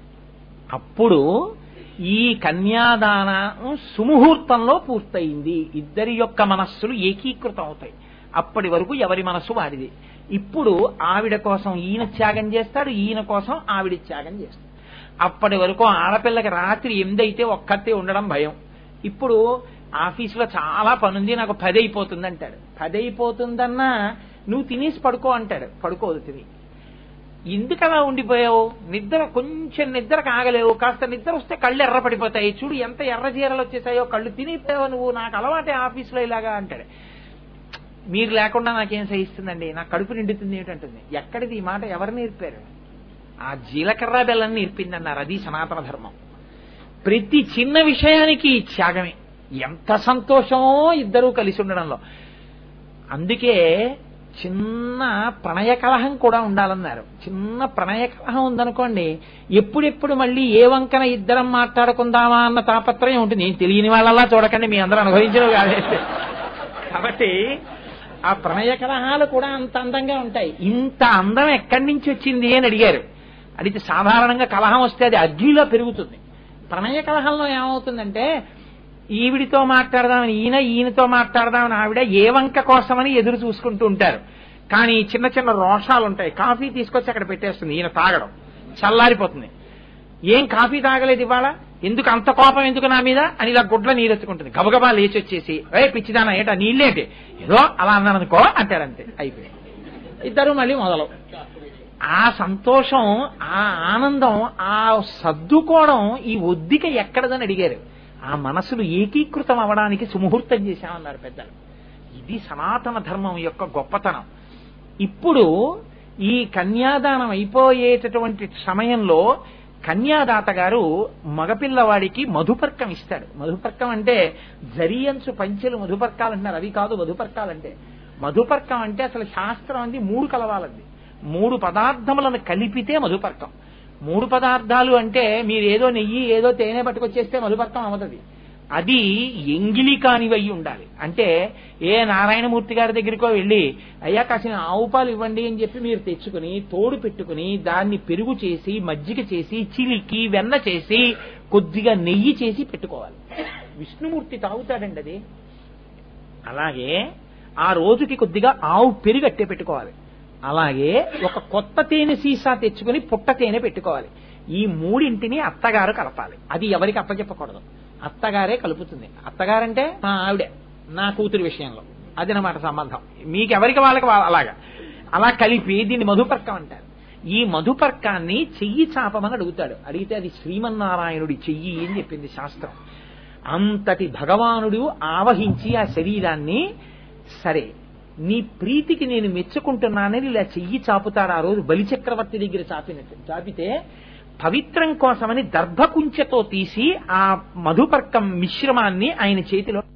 అప్పుడు ఈ కన్యాదానం సుముహూర్తంలో పూర్తయింది ఇద్దరి యొక్క మనస్సులు ఏకీకృతం అవుతాయి అప్పటి వరకు ఎవరి మనస్సు వాడిది ఇప్పుడు ఆవిడ కోసం ఈయన త్యాగం చేస్తాడు ఈయన కోసం ఆవిడ త్యాగం చేస్తాడు అప్పటి వరకు ఆడపిల్లకి రాత్రి ఎనిమిదైతే ఒక్కతే ఉండడం భయం ఇప్పుడు ఆఫీసులో చాలా పనుంది నాకు పది అయిపోతుంది అంటాడు పది అయిపోతుందన్నా నువ్వు తినేసి పడుకో అంటాడు పడుకోదు తిని ఎందుకు అలా ఉండిపోయావు నిద్ర కొంచెం నిద్ర కాగలేవు కాస్త నిద్ర వస్తే కళ్ళు ఎర్ర పడిపోతాయి చూడు ఎంత ఎర్ర చీరలు వచ్చేసాయో కళ్ళు తినిపోయావు నువ్వు నాకు అలవాటే ఆఫీసులో ఇలాగా అంటాడు మీరు లేకుండా నాకేం సహిస్తుందండి నా కడుపు నిండుతుంది ఏమిటంటుంది ఎక్కడిది ఈ మాట ఎవరు నేర్పారు ఆ జీలకర్ర బెల్లం నేర్పిందన్నారు అది సనాతన ధర్మం ప్రతి చిన్న విషయానికి త్యాగమే ఎంత సంతోషమో ఇద్దరూ కలిసి ఉండడంలో అందుకే చిన్న ప్రణయ కలహం కూడా ఉండాలన్నారు చిన్న ప్రణయ కలహం ఉందనుకోండి ఎప్పుడెప్పుడు మళ్ళీ ఏ వంకన ఇద్దరం మాట్లాడుకుందామా అన్న తాపత్రయం ఉంటుంది ఏం తెలియని వాళ్ళలా చూడకండి మీ అందరూ అనుభవించడం కాదే కాబట్టి ఆ ప్రణయ కలహాలు కూడా అంత అందంగా ఉంటాయి ఇంత అందం ఎక్కడి నుంచి వచ్చింది అని అడిగారు అడిగితే సాధారణంగా కలహం వస్తే అది అగ్నిలో పెరుగుతుంది ప్రణయ కలహంలో ఏమవుతుందంటే ఈవిడితో మాట్లాడదామని ఈయన ఈయనతో మాట్లాడదామని ఆవిడ ఏ వంక కోసమని ఎదురు చూసుకుంటూ ఉంటారు కానీ చిన్న చిన్న రోషాలు ఉంటాయి కాఫీ తీసుకొచ్చి అక్కడ పెట్టేస్తుంది ఈయన తాగడం చల్లారిపోతుంది ఏం కాఫీ తాగలేదు ఇవాళ ఎందుకు అంత కోపం ఎందుకు నా మీద అని ఇలా గుడ్ల నీరెత్తుకుంటుంది గబగబా లేచి వచ్చేసి ఏ పిచ్చిదానా ఏటా నీళ్ళేంటి ఏదో అలా అన్నాను అనుకో అంటారంతే అయిపోయి ఇద్దరు మళ్ళీ మొదలు ఆ సంతోషం ఆ ఆనందం ఆ సర్దుకోవడం ఈ ఒద్దిక ఎక్కడదని అడిగారు ఆ మనసులు ఏకీకృతం అవడానికి సుముహూర్తం చేశామన్నారు పెద్దలు ఇది సనాతన ధర్మం యొక్క గొప్పతనం ఇప్పుడు ఈ కన్యాదానం అయిపోయేటటువంటి సమయంలో కన్యాదాత గారు మగపిల్లవాడికి మధుపర్కం ఇస్తాడు మధుపర్కం అంటే జరియంచు పంచెలు మధుపర్కాలు అంటున్నారు అవి కాదు మధుపర్కాలంటే మధుపర్కం అంటే అసలు శాస్త్రం అంది మూడు కలవాలంది మూడు పదార్థములను కలిపితే మధుపర్కం మూడు పదార్థాలు అంటే మీరు ఏదో నెయ్యి ఏదో తేనె పట్టుకొచ్చేస్తే మధుపర్కం అవదది అది ఎంగిలి కానివయ్యి ఉండాలి అంటే ఏ నారాయణమూర్తి గారి దగ్గరికో వెళ్ళి అయ్యా కాసిన ఆవు పాలు ఇవ్వండి అని చెప్పి మీరు తెచ్చుకుని తోడు పెట్టుకుని దాన్ని పెరుగు చేసి మజ్జిగ చేసి చిలికి వెన్న చేసి కొద్దిగా నెయ్యి చేసి పెట్టుకోవాలి విష్ణుమూర్తి తాగుతాడండి అది అలాగే ఆ రోజుకి కొద్దిగా ఆవు పెరుగు అట్టే పెట్టుకోవాలి అలాగే ఒక కొత్త తేనె సీసా తెచ్చుకుని పుట్ట తేనె పెట్టుకోవాలి ఈ మూడింటిని అత్తగారు కలపాలి అది ఎవరికి అప్పచెప్పకూడదు అత్తగారే కలుపుతుంది అత్తగారంటే మా ఆవిడే నా కూతురి విషయంలో అదనమాట సంబంధం మీకెవరికి వాళ్ళకి వాళ్ళ- అలాగా అలా కలిపి దీన్ని మధుపర్కం అంటారు ఈ మధుపర్కాన్ని చెయ్యి చాపమని అడుగుతాడు అడిగితే అది శ్రీమన్నారాయణుడి చెయ్యి అని చెప్పింది శాస్త్రం అంతటి భగవానుడు ఆవహించి ఆ శరీరాన్ని సరే నీ ప్రీతికి నేను మెచ్చుకుంటున్నానని ఇలా చెయ్యి చాపుతారు ఆ రోజు బలిచక్రవర్తి దగ్గర చాపినట్టు చాపితే పవిత్రం కోసమని దర్భకుంచెతో తీసి ఆ మధుపర్కం మిశ్రమాన్ని ఆయన చేతిలో